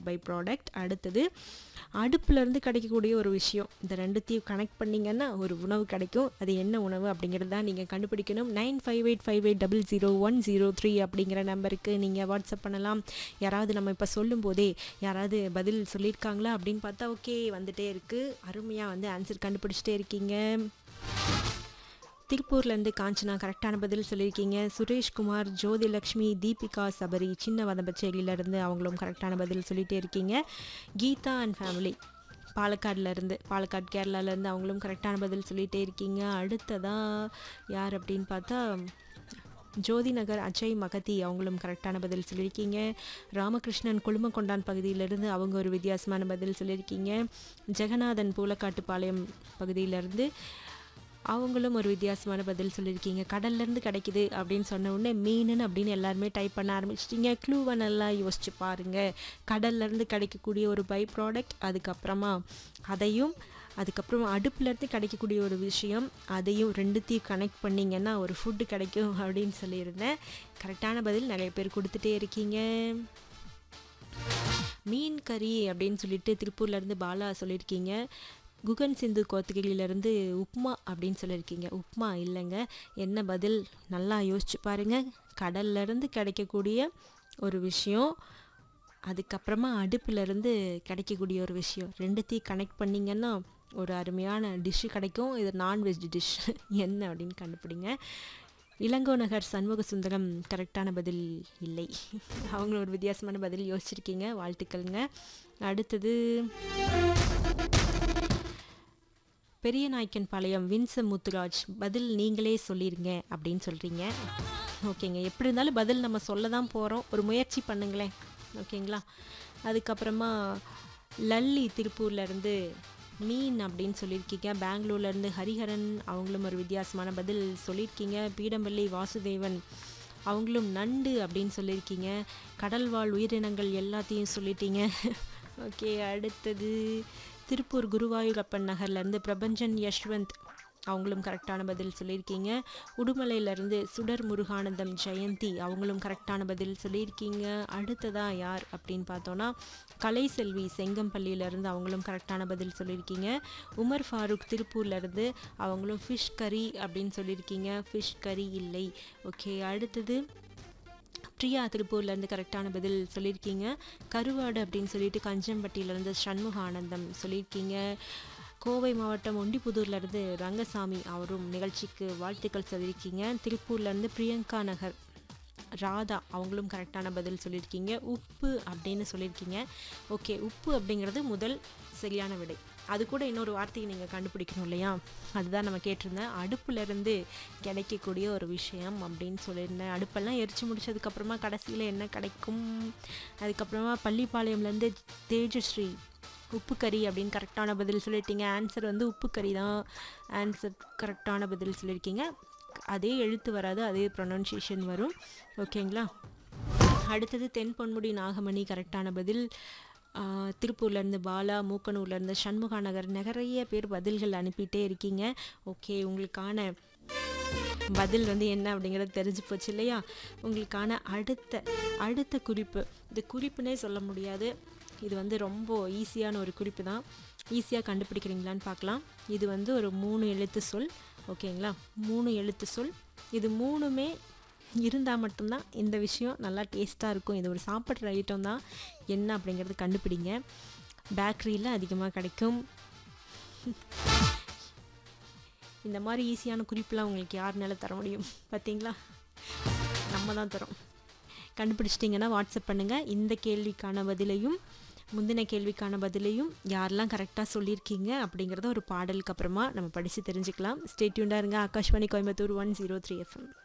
by product அடுத்தது அடுப்புலேருந்து கிடைக்கக்கூடிய ஒரு விஷயம் இந்த ரெண்டுத்தையும் கனெக்ட் பண்ணிங்கன்னா ஒரு உணவு கிடைக்கும் அது என்ன உணவு அப்படிங்கிறது தான் நீங்கள் கண்டுபிடிக்கணும் nine five eight five eight double zero one zero three அப்படிங்கிற நம்பருக்கு நீங்கள் வாட்ஸ்அப் பண்ணலாம் யாராவது நம்ம இப்போ சொல்லும் போதே யாராவது பதில் சொல்லியிருக்காங்களா அப்படின்னு பார்த்தா ஓகே வந்துட்டே இருக்குது அருமையாக வந்து ஆன்சர் கண்டுபிடிச்சிட்டே இருக்கீங்க திருப்பூர்லேருந்து காஞ்சனா கரெக்டான பதில் சொல்லியிருக்கீங்க சுரேஷ்குமார் ஜோதிலக்ஷ்மி தீபிகா சபரி சின்ன வதம்பச்சேரியிலேருந்து அவங்களும் கரெக்டான பதில் சொல்லிகிட்டே இருக்கீங்க கீதா அண்ட் ஃபேமிலி பாலக்காடுலேருந்து பாலக்காடு கேரளாலேருந்து அவங்களும் கரெக்டான பதில் சொல்லிகிட்டே இருக்கீங்க அடுத்ததாக யார் அப்படின்னு பார்த்தா ஜோதி நகர் அஜய் மகதி அவங்களும் கரெக்டான பதில் சொல்லியிருக்கீங்க ராமகிருஷ்ணன் குழுமக்கொண்டான் பகுதியிலேருந்து அவங்க ஒரு வித்தியாசமான பதில் சொல்லியிருக்கீங்க ஜெகநாதன் பூலக்காட்டுப்பாளையம் பகுதியிலேருந்து அவங்களும் ஒரு வித்தியாசமான பதில் சொல்லியிருக்கீங்க கடல்லேருந்து கிடைக்குது அப்படின்னு சொன்ன உடனே மீனுன்னு அப்படின்னு எல்லாருமே டைப் பண்ண ஆரம்பிச்சிட்டிங்க க்ளூவை நல்லா யோசிச்சு பாருங்கள் கடல்லேருந்து கிடைக்கக்கூடிய ஒரு பை ப்ராடக்ட் அதுக்கப்புறமா அதையும் அதுக்கப்புறம் அடுப்புலேருந்து கிடைக்கக்கூடிய ஒரு விஷயம் அதையும் ரெண்டுத்தையும் கனெக்ட் பண்ணிங்கன்னா ஒரு ஃபுட்டு கிடைக்கும் அப்படின்னு சொல்லியிருந்தேன் கரெக்டான பதில் நிறைய பேர் கொடுத்துட்டே இருக்கீங்க மீன் கறி அப்படின்னு சொல்லிட்டு திருப்பூர்லேருந்து பாலா சொல்லியிருக்கீங்க குகன் சிந்து கோத்தகிரியிலேருந்து உப்மா அப்படின்னு சொல்லியிருக்கீங்க உப்மா இல்லைங்க என்ன பதில் நல்லா யோசிச்சு பாருங்கள் கடல்லேருந்து கிடைக்கக்கூடிய ஒரு விஷயம் அதுக்கப்புறமா அடுப்புலேருந்து கிடைக்கக்கூடிய ஒரு விஷயம் ரெண்டுத்தையும் கனெக்ட் பண்ணிங்கன்னா ஒரு அருமையான டிஷ்ஷு கிடைக்கும் இது நான்வெஜ் டிஷ் என்ன அப்படின்னு கண்டுபிடிங்க இளங்கோ நகர் சண்முக சுந்தரம் கரெக்டான பதில் இல்லை அவங்க ஒரு வித்தியாசமான பதில் யோசிச்சிருக்கீங்க வாழ்த்துக்கள்ங்க அடுத்தது பெரிய நாய்க்கன் பாளையம் வின்ச முத்துராஜ் பதில் நீங்களே சொல்லிடுங்க அப்படின்னு சொல்கிறீங்க ஓகேங்க எப்படி இருந்தாலும் பதில் நம்ம சொல்ல தான் போகிறோம் ஒரு முயற்சி பண்ணுங்களேன் ஓகேங்களா அதுக்கப்புறமா லல்லி திருப்பூர்லேருந்து மீன் அப்படின்னு சொல்லியிருக்கீங்க பெங்களூர்லேருந்து ஹரிஹரன் அவங்களும் ஒரு வித்தியாசமான பதில் சொல்லியிருக்கீங்க பீடம்பள்ளி வாசுதேவன் அவங்களும் நண்டு அப்படின்னு சொல்லியிருக்கீங்க கடல்வாழ் உயிரினங்கள் எல்லாத்தையும் சொல்லிட்டீங்க ஓகே அடுத்தது திருப்பூர் குருவாயூரப்பன் நகர்லேருந்து பிரபஞ்சன் யஷ்வந்த் அவங்களும் கரெக்டான பதில் சொல்லியிருக்கீங்க உடுமலையிலேருந்து சுடர் முருகானந்தம் ஜெயந்தி அவங்களும் கரெக்டான பதில் சொல்லியிருக்கீங்க அடுத்ததாக யார் அப்படின்னு பார்த்தோன்னா கலைசெல்வி செங்கம்பள்ளியிலேருந்து அவங்களும் கரெக்டான பதில் சொல்லியிருக்கீங்க உமர் ஃபாரூக் திருப்பூர்லேருந்து அவங்களும் ஃபிஷ் கறி அப்படின்னு சொல்லியிருக்கீங்க ஃபிஷ் கறி இல்லை ஓகே அடுத்தது பிரியா திருப்பூர்லேருந்து கரெக்டான பதில் சொல்லியிருக்கீங்க கருவாடு அப்படின்னு சொல்லிட்டு கஞ்சம்பட்டியிலேருந்து சண்முக ஆனந்தம் சொல்லியிருக்கீங்க கோவை மாவட்டம் ஒண்டிப்புதூர்லேருந்து ரங்கசாமி அவரும் நிகழ்ச்சிக்கு வாழ்த்துக்கள் சொல்லியிருக்கீங்க திருப்பூர்லேருந்து பிரியங்கா நகர் ராதா அவங்களும் கரெக்டான பதில் சொல்லியிருக்கீங்க உப்பு அப்படின்னு சொல்லியிருக்கீங்க ஓகே உப்பு அப்படிங்கிறது முதல் சரியான விடை அது கூட இன்னொரு வார்த்தையை நீங்கள் கண்டுபிடிக்கணும் இல்லையா அதுதான் நம்ம கேட்டிருந்தேன் அடுப்புலேருந்து கிடைக்கக்கூடிய ஒரு விஷயம் அப்படின்னு சொல்லியிருந்தேன் அடுப்பெல்லாம் எரிச்சு முடிச்சதுக்கப்புறமா கடைசியில் என்ன கிடைக்கும் அதுக்கப்புறமா பள்ளிப்பாளையம்லேருந்து தேஜஸ்ரீ உப்பு கறி அப்படின்னு கரெக்டான பதில் சொல்லிட்டீங்க ஆன்சர் வந்து உப்பு கறி தான் ஆன்சர் கரெக்டான பதில் சொல்லியிருக்கீங்க அதே எழுத்து வராது அதே ப்ரொனன்சியேஷன் வரும் ஓகேங்களா அடுத்தது தென் பொன்முடி நாகமணி கரெக்டான பதில் திருப்பூர்லேருந்து பாலா மூக்கனூர்லேருந்து சண்முகா நகர் நிறைய பேர் பதில்கள் அனுப்பிட்டே இருக்கீங்க ஓகே உங்களுக்கான பதில் வந்து என்ன அப்படிங்கிறது தெரிஞ்சு போச்சு இல்லையா உங்களுக்கான அடுத்த அடுத்த குறிப்பு இது குறிப்புனே சொல்ல முடியாது இது வந்து ரொம்ப ஈஸியான ஒரு குறிப்பு தான் ஈஸியாக கண்டுபிடிக்கிறீங்களான்னு பார்க்கலாம் இது வந்து ஒரு மூணு எழுத்து சொல் ஓகேங்களா மூணு எழுத்து சொல் இது மூணுமே இருந்தால் மட்டும்தான் இந்த விஷயம் நல்லா டேஸ்ட்டாக இருக்கும் இது ஒரு சாப்பிட்ற ஐட்டம் தான் என்ன அப்படிங்கிறது கண்டுபிடிங்க பேக்கரியில் அதிகமாக கிடைக்கும் இந்த மாதிரி ஈஸியான குறிப்பெலாம் உங்களுக்கு யாருனால தர முடியும் பார்த்தீங்களா நம்ம தான் தரோம் கண்டுபிடிச்சிட்டிங்கன்னா வாட்ஸ்அப் பண்ணுங்கள் இந்த கேள்விக்கான பதிலையும் முந்தின கேள்விக்கான பதிலையும் யாரெல்லாம் கரெக்டாக சொல்லியிருக்கீங்க அப்படிங்கிறத ஒரு பாடலுக்கு அப்புறமா நம்ம படித்து தெரிஞ்சுக்கலாம் ஸ்டேட்யூண்டாக இருங்க Akashvani Coimbatore one zero three FM